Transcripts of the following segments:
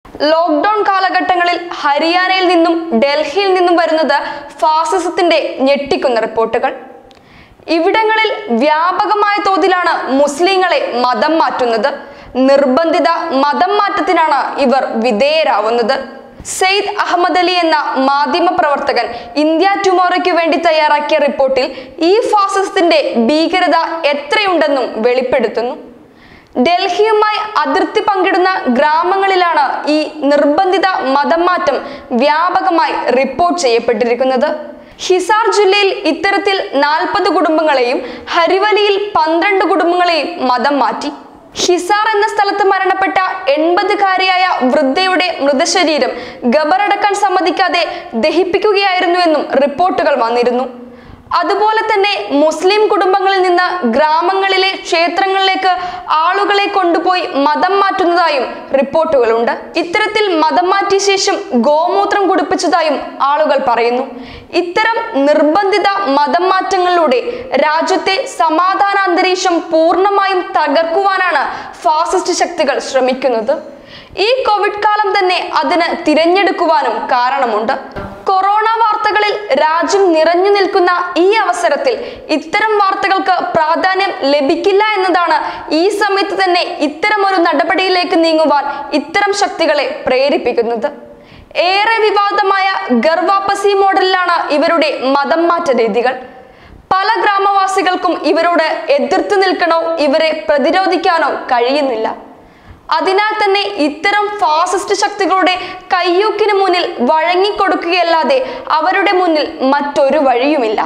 lockdown കാലഘട്ടങ്ങളിൽ ഹരിയാനയിൽ നിന്നും ഡൽഹിയിൽ നിന്നും വരുന്നത് ഫാസിസത്തിന്റെ ഞെട്ടിക്കുന്ന റിപ്പോർട്ടുകൾ ഇവിടങ്ങളിൽ വ്യാപകമായ തോതിലാണ് മുസ്ലിങ്ങളെ മതം മാറ്റുന്നത് നിർബന്ധിത മതം മാറ്റത്തിനാണ് ഇവർ വിധേയരാവുന്നത് സെയ്ദ് അഹമ്മദ് അലി എന്ന മാധ്യമ പ്രവർത്തകൻ ഇന്ത്യ ടുമോറയ്ക്ക് വേണ്ടി തയ്യാറാക്കിയ റിപ്പോർട്ടിൽ ഈ ഫാസിസത്തിന്റെ ഭീകരത എത്രയുണ്ടെന്നും വെളിപ്പെടുത്തുന്നു ഡൽഹിയുമായി അതിർത്തി പങ്കിടുന്ന ഗ്രാമങ്ങളിലാണ് ഈ നിർബന്ധിത മതം മാറ്റം വ്യാപകമായി റിപ്പോർട്ട് ചെയ്യപ്പെട്ടിരിക്കുന്നത് ഹിസാർ ജില്ലയിൽ ഇത്തരത്തിൽ നാൽപ്പത് കുടുംബങ്ങളെയും ഹരിവലിയിൽ പന്ത്രണ്ട് കുടുംബങ്ങളെയും മതം മാറ്റി ഹിസാർ എന്ന സ്ഥലത്ത് മരണപ്പെട്ട എൺപതുകാരിയായ വൃദ്ധയുടെ മൃതശരീരം ഗബറടക്കാൻ സമ്മതിക്കാതെ ദഹിപ്പിക്കുകയായിരുന്നുവെന്നും റിപ്പോർട്ടുകൾ വന്നിരുന്നു അതുപോലെ തന്നെ മുസ്ലിം കുടുംബങ്ങളിൽ നിന്ന് ഗ്രാമങ്ങളിലെ ക്ഷേത്രങ്ങളിലേക്ക് ആളുകളെ കൊണ്ടുപോയി മതം മാറ്റുന്നതായും റിപ്പോർട്ടുകളുണ്ട് ഇത്തരത്തിൽ മതം മാറ്റിയ ശേഷം ഗോമൂത്രം കുടിപ്പിച്ചതായും ആളുകൾ പറയുന്നു ഇത്തരം നിർബന്ധിത മതം മാറ്റങ്ങളിലൂടെ രാജ്യത്തെ സമാധാന അന്തരീക്ഷം പൂർണ്ണമായും തകർക്കുവാനാണ് ഫാസിസ്റ്റ് ശക്തികൾ ശ്രമിക്കുന്നത് ഈ കോവിഡ് കാലം തന്നെ അതിന് തിരഞ്ഞെടുക്കുവാനും കാരണമുണ്ട് കൊറോണ വാർത്തകളിൽ രാജ്യം നിറഞ്ഞു നിൽക്കുന്ന ഈ അവസരത്തിൽ ഇത്തരം വാർത്തകൾക്ക് പ്രാധാന്യം ലഭിക്കില്ല എന്നതാണ് ഈ സമയത്ത് തന്നെ ഇത്തരം ഒരു നടപടിയിലേക്ക് നീങ്ങുവാൻ ഇത്തരം ശക്തികളെ പ്രേരിപ്പിക്കുന്നത് ഏറെ വിവാദമായ ഗർവാപ്പസി മോഡലിലാണ് ഇവരുടെ മതം മാറ്റ രീതികൾ പല ഗ്രാമവാസികൾക്കും ഇവരോട് എതിർത്ത് നിൽക്കണോ ഇവരെ പ്രതിരോധിക്കാനോ കഴിയുന്നില്ല അതിനാൽ തന്നെ ഇത്തരം ഫാസിസ്റ്റ് ശക്തികളുടെ കയ്യൂക്കിന് മുന്നിൽ വഴങ്ങിക്കൊടുക്കുകയല്ലാതെ അവരുടെ മുന്നിൽ മറ്റൊരു വഴിയുമില്ല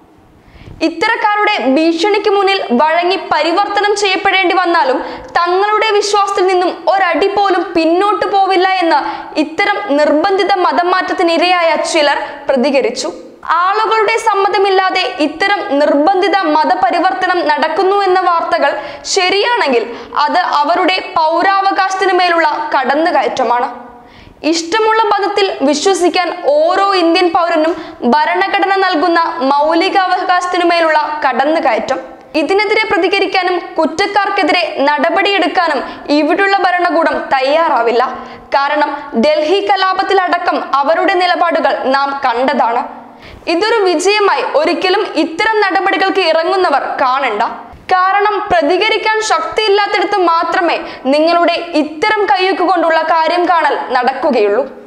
ഇത്തരക്കാരുടെ ഭീഷണിക്ക് മുന്നിൽ വഴങ്ങി പരിവർത്തനം ചെയ്യപ്പെടേണ്ടി വന്നാലും തങ്ങളുടെ വിശ്വാസത്തിൽ നിന്നും ഒരടി പോലും പിന്നോട്ട് പോവില്ല എന്ന് ഇത്തരം നിർബന്ധിത മതം മാറ്റത്തിനിരയായ ചിലർ പ്രതികരിച്ചു ആളുകളുടെ സമ്മതമില്ലാതെ ഇത്തരം നിർബന്ധിത മതപരിവർത്തനം നടക്കുന്നു എന്ന വാർത്തകൾ ശരിയാണെങ്കിൽ അത് അവരുടെ പൗരാവകാശത്തിനു മേലുള്ള കടന്നുകയറ്റമാണ് ഇഷ്ടമുള്ള മതത്തിൽ വിശ്വസിക്കാൻ ഓരോ ഇന്ത്യൻ പൗരനും ഭരണഘടന നൽകുന്ന മൗലികാവകാശത്തിനുമേലുള്ള കടന്നുകയറ്റം ഇതിനെതിരെ പ്രതികരിക്കാനും കുറ്റക്കാർക്കെതിരെ നടപടിയെടുക്കാനും ഇവിടുള്ള ഭരണകൂടം തയ്യാറാവില്ല കാരണം ഡൽഹി കലാപത്തിലടക്കം അവരുടെ നിലപാടുകൾ നാം കണ്ടതാണ് ഇതൊരു വിജയമായി ഒരിക്കലും ഇത്തരം നടപടികൾക്ക് ഇറങ്ങുന്നവർ കാണണ്ട കാരണം പ്രതികരിക്കാൻ ശക്തിയില്ലാത്തിടത്ത് മാത്രമേ നിങ്ങളുടെ ഇത്തരം കയ്യൊക്കെ കൊണ്ടുള്ള കാര്യം കാണൽ നടക്കുകയുള്ളൂ